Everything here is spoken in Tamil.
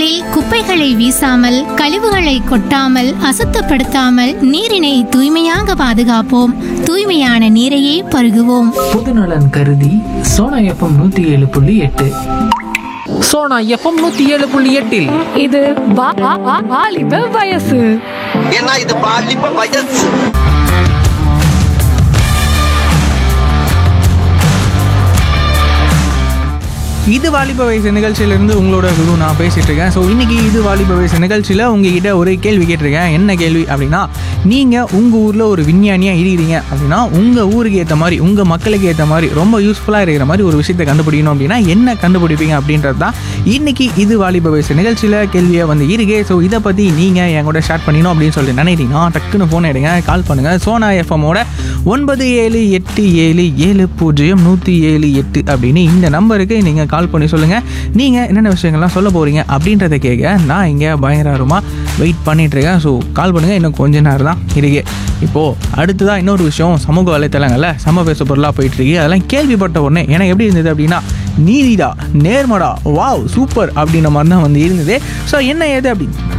சாலையோரங்களில் குப்பைகளை வீசாமல் கழிவுகளை கொட்டாமல் அசுத்தப்படுத்தாமல் நீரினை தூய்மையாக பாதுகாப்போம் தூய்மையான நீரையே பருகுவோம் பொதுநலன் கருதி சோனா எஃப்எம் நூத்தி ஏழு புள்ளி எட்டு சோனா எஃப்எம் நூத்தி ஏழு புள்ளி எட்டில் இது வா- வா- வா- வாலிப வயசு ஏன்னா இது பாலிப்ப வயசு இது வாலிப வயசு நிகழ்ச்சியிலேருந்து உங்களோட குரு நான் பேசிட்டு இருக்கேன் ஸோ இன்னைக்கு இது வாலிப வயசு நிகழ்ச்சியில் உங்ககிட்ட ஒரு கேள்வி கேட்டிருக்கேன் என்ன கேள்வி அப்படின்னா நீங்கள் உங்கள் ஊரில் ஒரு விஞ்ஞானியாக இருக்கிறீங்க அப்படின்னா உங்கள் ஊருக்கு ஏற்ற மாதிரி உங்கள் மக்களுக்கு ஏற்ற மாதிரி ரொம்ப யூஸ்ஃபுல்லாக இருக்கிற மாதிரி ஒரு விஷயத்தை கண்டுபிடிக்கணும் அப்படின்னா என்ன கண்டுபிடிப்பீங்க அப்படின்றது தான் இன்னைக்கு இது வாலிப வயசு நிகழ்ச்சியில் கேள்வியை வந்து இருக்கே ஸோ இதை பற்றி நீங்கள் என் கூட ஷேர் பண்ணிக்கணும் அப்படின்னு சொல்லி நினைக்கிறீங்கன்னா டக்குன்னு ஃபோன் எடுங்க கால் பண்ணுங்கள் சோனா எஃப்எம்மோட ஒன்பது ஏழு எட்டு ஏழு ஏழு பூஜ்ஜியம் நூற்றி ஏழு எட்டு அப்படின்னு இந்த நம்பருக்கு நீங்கள் கால் பண்ணி சொல்லுங்கள் நீங்கள் என்னென்ன விஷயங்கள்லாம் சொல்ல போகிறீங்க அப்படின்றத கேட்க நான் இங்கே பயங்கரமாக வெயிட் பண்ணிகிட்ருக்கேன் ஸோ கால் பண்ணுங்கள் இன்னும் கொஞ்ச நேரம் தான் இருக்கு இப்போது அடுத்ததாக இன்னொரு விஷயம் சமூக வலைத்தளங்களில் சம பேச பொருளாக போயிட்டுருக்கு அதெல்லாம் கேள்விப்பட்ட உடனே எனக்கு எப்படி இருந்தது அப்படின்னா நீதிடா நேர்மடா வாவ் சூப்பர் அப்படின்ற மாதிரி தான் வந்து இருந்தது ஸோ என்ன ஏது அப்படி